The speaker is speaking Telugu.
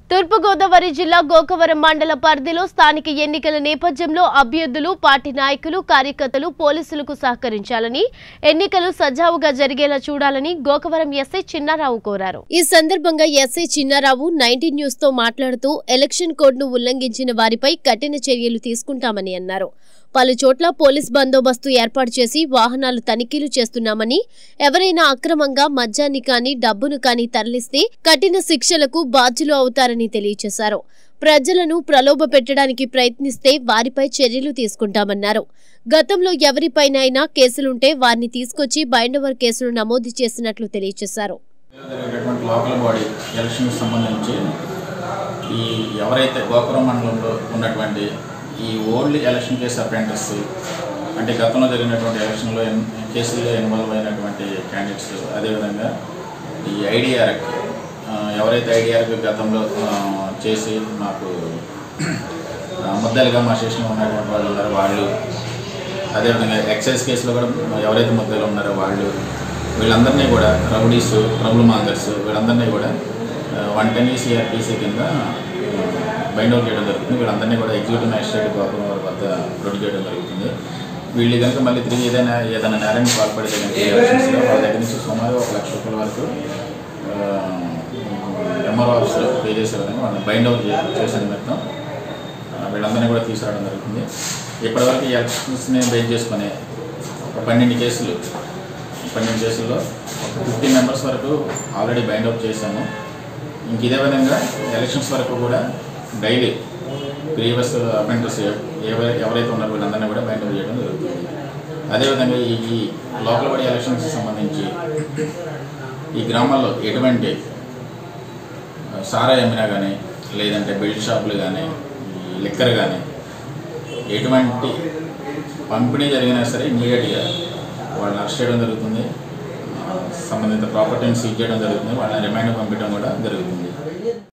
తూర్పుగోదావరి జిల్లా గోకవరం మండల పరిధిలో స్థానిక ఎన్నికల నేపథ్యంలో అభ్యర్థులు పార్టీ నాయకులు కార్యకర్తలు పోలీసులకు సహకరించాలని ఎన్నికలు సజావుగా జరిగేలా చూడాలని గోకవరం ఎస్ఐ చిన్నారావు కోరారు ఈ సందర్భంగా ఎస్ఐ చిన్నారావు నైన్టీన్ న్యూస్ తో మాట్లాడుతూ ఎలక్షన్ కోడ్ ను ఉల్లంఘించిన వారిపై కఠిన చర్యలు తీసుకుంటామని అన్నారు పలు చోట్ల పోలీస్ బందోబస్తు ఏర్పాటు చేసి వాహనాలు తనిఖీలు చేస్తున్నామని ఎవరైనా అక్రమంగా మద్యాన్ని కానీ డబ్బును కానీ తరలిస్తే కఠిన శిక్షలకు బాధ్యులు అవుతారని తెలియజేశారు ప్రజలను ప్రలోభ పెట్టడానికి ప్రయత్నిస్తే వారిపై చర్యలు తీసుకుంటామన్నారు గతంలో ఎవరిపైనైనా కేసులుంటే వారిని తీసుకొచ్చి బైండవర్ కేసులు నమోదు చేసినట్లు తెలియజేశారు జరిగేటటువంటి లోకల్ బాడీ ఎలక్షన్కి సంబంధించి ఈ ఎవరైతే గోపురం మండలంలో ఉన్నటువంటి ఈ ఓల్డ్ ఎలక్షన్ కేసు అప్రెంటిస్ అంటే గతంలో జరిగినటువంటి ఎలక్షన్లో ఎన్ కేసుల్లో ఇన్వాల్వ్ అయినటువంటి క్యాండిడేట్స్ అదేవిధంగా ఈ ఐడిఆర్కి ఎవరైతే ఐడిఆర్కి గతంలో ఆ, చేసి మాకు ఆ, ముద్దలుగా మా స్టేషన్లో ఉన్నటువంటి వాళ్ళు ఉన్నారో వాళ్ళు అదేవిధంగా ఎక్సైజ్ కేసులో కూడా ఎవరైతే ముద్దలు ఉన్నారో వాళ్ళు వీళ్ళందరినీ కూడా రౌడీస్ ట్రబుల్ మాంగర్స్ వీళ్ళందరినీ కూడా వన్ టెన్ సిఆర్పిసి కింద బైండ్ అవుట్ చేయడం జరుగుతుంది వీళ్ళందరినీ కూడా ఎగ్జిక్యూటివ్ మ్యాజిస్ట్రేట్ గోపురం వారి వద్ద ప్రొడ్యూస్ చేయడం జరుగుతుంది వీళ్ళు కనుక మళ్ళీ తిరిగి ఏదైనా ఏదైనా నేరానికి పాల్పడితే కనుక ఈ ఎలక్షన్స్లో వాళ్ళ దగ్గర నుంచి సుమారు ఒక లక్ష రూపాయల వరకు ఎంఆర్ఓ ఆఫీస్లో పే చేసేవారని వాళ్ళని బైండ్ అవుట్ చేసే నిమిత్తం ఆ, వీళ్ళందరినీ కూడా తీసుకురావడం జరుగుతుంది ఇప్పటివరకు ఈ ఎలక్షన్స్ని బేస్ చేసుకుని ఒక పన్నెండు కేసులు పన్నెండు కేసుల్లో ఒక ఫిఫ్టీ మెంబర్స్ వరకు ఆల్రెడీ బైండ్ అవుట్ చేశాము ఇంక ఇదే విధంగా ఎలక్షన్స్ వరకు కూడా డైలీ ప్రీవియస్ అపెంటర్స్ ఎవరైతే ఉన్నారో వీళ్ళందరినీ కూడా బైండ్ అవుట్ చేయడం జరుగుతుంది అదేవిధంగా ఈ ఈ లోకల్ బాడీ ఎలక్షన్స్కి సంబంధించి ఈ గ్రామాల్లో ఎటువంటి సారా అమ్మినా కానీ లేదంటే బెల్ట్ షాపులు కానీ ఈ లిక్కర్ కానీ ఎటువంటి పంపిణీ జరిగినా సరే ఇమీడియట్గా వాళ్ళని అరెస్ట్ చేయడం జరుగుతుంది ఆ, సంబంధిత ప్రాపర్టీని సీజ్ చేయడం జరుగుతుంది వాళ్ళని రిమైండ్ పంపించడం కూడా జరుగుతుంది